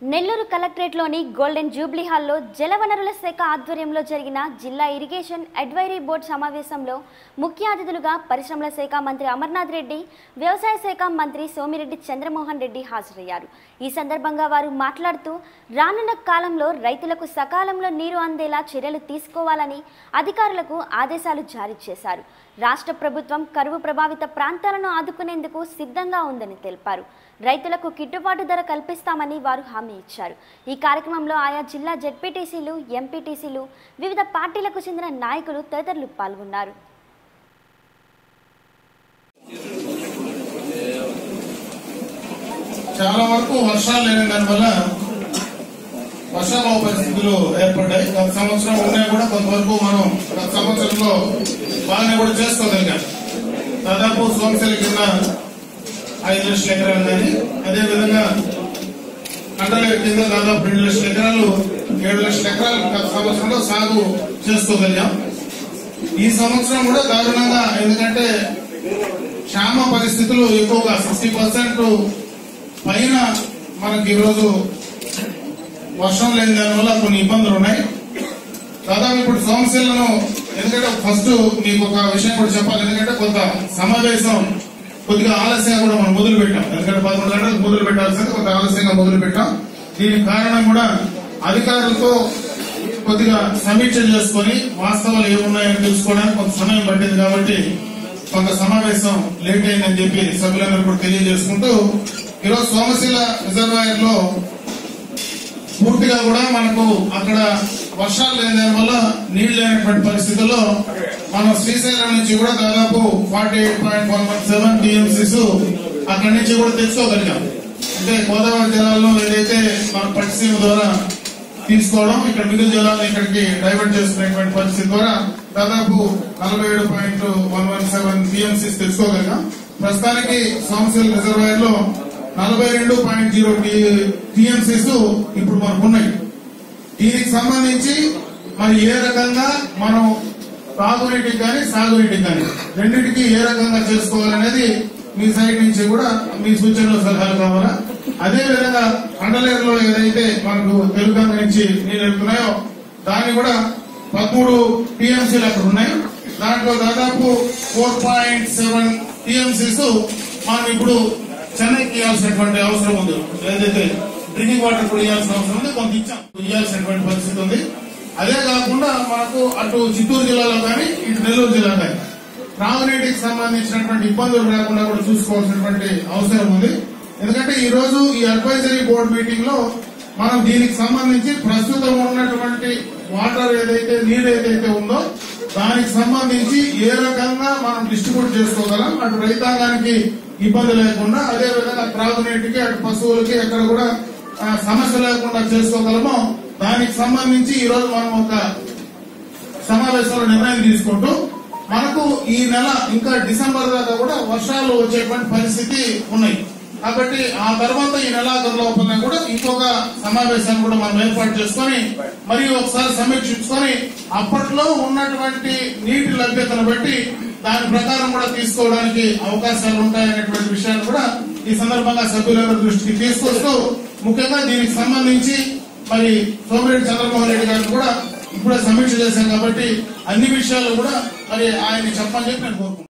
Nellore కలెక్టరేట్లోని golden Jubilee హాల్లో జలవనరుల శాఖ ఆధ్వర్యంలో జరిగిన జిల్లా ఇరిగేషన్ అడ్వైరీ బోర్డు సమావేశంలో ముఖ్య అతిథులుగా పరిశ్రమల శాఖ మంత్రి అమర్నాథ్ రెడ్డి వ్యవసాయ శాఖ మంత్రి సోమిరెడ్డి చంద్రమోహన్ రెడ్డి హాజరయ్యారు ఈ సందర్భంగా వారు మాట్లాడుతూ రానున్న కాలంలో రైతులకు సకాలంలో నీరు అందేలా చర్యలు తీసుకోవాలని అధికారులకు ఆదేశాలు జారీ చేశారు రాష్ట్ర ప్రభుత్వం కరువు ప్రభావిత ప్రాంతాలను ఆదుకునేందుకు సిద్ధంగా ఉందని తెలిపారు రైతులకు గిట్టుబాటు ధర కల్పిస్తామని వారు హామీ ఇచ్చారు ఈ కార్యక్రమంలో ఆయా జిల్లా జెడ్పీటీసీలు ఎంపీటీసీలు వివిధ పార్టీలకు చెందిన నాయకులు తదితరులు పాల్గొన్నారు చాలా వరకు వర్షాలు లేని దానివల్ల వర్షాభావ పరిస్థితులు ఏర్పడ్డాయి గత సంవత్సరం ఉన్నాయి కూడా కొంతవరకు మనం గత సంవత్సరంలో బాగానే కూడా చేసుకోగలిగాం దాదాపు సోమశిల కింద ఐదు లక్షల ఎకరాలు కానీ అదేవిధంగా కండలేరు కింద దాదాపు రెండు లక్షల ఎకరాలు ఏడు లక్షల ఎకరాలు గత సంవత్సరంలో సాగు చేసుకోగలిగాం ఈ సంవత్సరం కూడా దారుణంగా ఎందుకంటే క్షామ పరిస్థితులు ఎక్కువగా సిక్స్టీ పర్సెంట్ పైన మనకి ఈరోజు వర్షం లేని దానివల్ల కొన్ని ఇబ్బందులు ఉన్నాయి దాదాపు ఇప్పుడు సోమశీలను ఎందుకంటే ఫస్ట్ మీకు ఒక విషయం కూడా చెప్పాలి ఎందుకంటే కొంత సమావేశం కొద్దిగా ఆలస్యంగా కూడా మనం మొదలు పెట్టాం ఎందుకంటే పదకొండు గంటలకు మొదలు పెట్టాల్సింది కొంత ఆలస్యంగా మొదలు పెట్టాం దీనికి కారణం కూడా అధికారులతో కొద్దిగా సమీక్ష చేసుకొని వాస్తవాలు ఏమున్నాయని తెలుసుకోవడానికి కొంత సమయం పట్టింది కాబట్టి కొంత సమావేశం లేట్ అయిందని చెప్పి సభ్యులందరూ కూడా తెలియజేసుకుంటూ ఈరోజు సోమశీల రిజర్వాయర్ లో పూర్తిగా కూడా మనకు అక్కడ వర్షాలు లేని దానివల్ల నీళ్లు లేనటువంటి పరిస్థితుల్లో మనం శ్రీశైలం నుంచి కూడా దాదాపు forty eight point one one seven TMCs అక్కడి నుంచి కూడా తెచ్చుకోగలిగాం అంటే గోదావరి జలాల్లో ఏదైతే మన పట్టిసీమ ద్వారా తీసుకోవడం ఇక్కడ మిగులు జలాలను ఇక్కడికి డైవర్ట్ చేసుకునేటువంటి పరిస్థితి ద్వారా దాదాపు నలభై ఏడు point one one seven TMCs తెచ్చుకోగలిగాం ప్రస్తుతానికి సోమశీల రిజర్వాయర్ లో నలభై రెండు పాయింట్ జీరో టీఎంసీస్ ఇప్పుడు మనకు ఉన్నాయి దీనికి సంబంధించి మరి ఏ రకంగా మనం తాగునీటికి కానీ సాగునీటికి కానీ రెండింటికి ఏ రకంగా చేసుకోవాలనేది మీ సైడ్ నుంచి కూడా మీ సూచనలు సలహాలు కావాలా అదే విధంగా కండలేరులో ఏదైతే మనకు తెలుగంగ నుంచి నీళ్ళు వెళ్తున్నాయో దాన్ని కూడా పదమూడు టీఎంసీలు అక్కడ ఉన్నాయి దాంట్లో దాదాపు ఫోర్ పాయింట్ సెవెన్ టీఎంసీస్ మనం ఇప్పుడు చెన్నైకి ఇవ్వాల్సినటువంటి అవసరం ఉంది ఏదైతే డ్రింకింగ్ వాటర్ కూడా ఇవ్వాల్సిన అవసరం ఉంది కొంత ఇచ్చాం ఇవ్వాల్సినటువంటి పరిస్థితి ఉంది అదే కాకుండా మనకు అటు చిత్తూరు జిల్లాలో కానీ ఇటు నెల్లూరు జిల్లా కానీ త్రాగునీటికి సంబంధించినటువంటి ఇబ్బందులు రాకుండా కూడా చూసుకోవాల్సినటువంటి అవసరం ఉంది ఎందుకంటే ఈ రోజు ఈ అడ్వైజరీ బోర్డు మీటింగ్ లో మనం దీనికి సంబంధించి ప్రస్తుతం ఉన్నటువంటి వాటర్ ఏదైతే నీరు ఏదైతే ఉందో దానికి సంబంధించి ఏ రకంగా మనం డిస్ట్రిబ్యూట్ చేసుకోగలం అటు రైతాంగానికి ఇబ్బంది లేకుండా అదే విధంగా త్రాగునీటికి అటు పశువులకి ఎక్కడ కూడా ఆ, సమస్య లేకుండా చేసుకోగలమో దానికి సంబంధించి ఈ రోజు మనం ఒక సమావేశంలో నిర్ణయం తీసుకుంటూ మనకు ఈ నెల ఇంకా డిసెంబర్ దాకా కూడా వర్షాలు వచ్చేటువంటి పరిస్థితి ఉన్నాయి కాబట్టి ఆ తర్వాత ఈ నెలాఖరు లోపల కూడా ఇంకొక సమావేశాన్ని కూడా మనం ఏర్పాటు చేసుకొని మరియు ఒకసారి సమీక్షించుకొని అప్పట్లో ఉన్నటువంటి నీటి లభ్యతను బట్టి దాని ప్రకారం కూడా తీసుకోవడానికి అవకాశాలు ఉంటాయనేటువంటి విషయాన్ని కూడా ఈ సందర్భంగా సభ్యులందరి దృష్టికి తీసుకొస్తూ ముఖ్యంగా దీనికి సంబంధించి మరి సోమిరెడ్డి చంద్రమోహన్ రెడ్డి గారిని కూడా ఇప్పుడే సమీక్ష చేశాం కాబట్టి అన్ని విషయాలు కూడా మరి ఆయన చెప్పని చెప్పి నేను కోరుకుంటున్నాను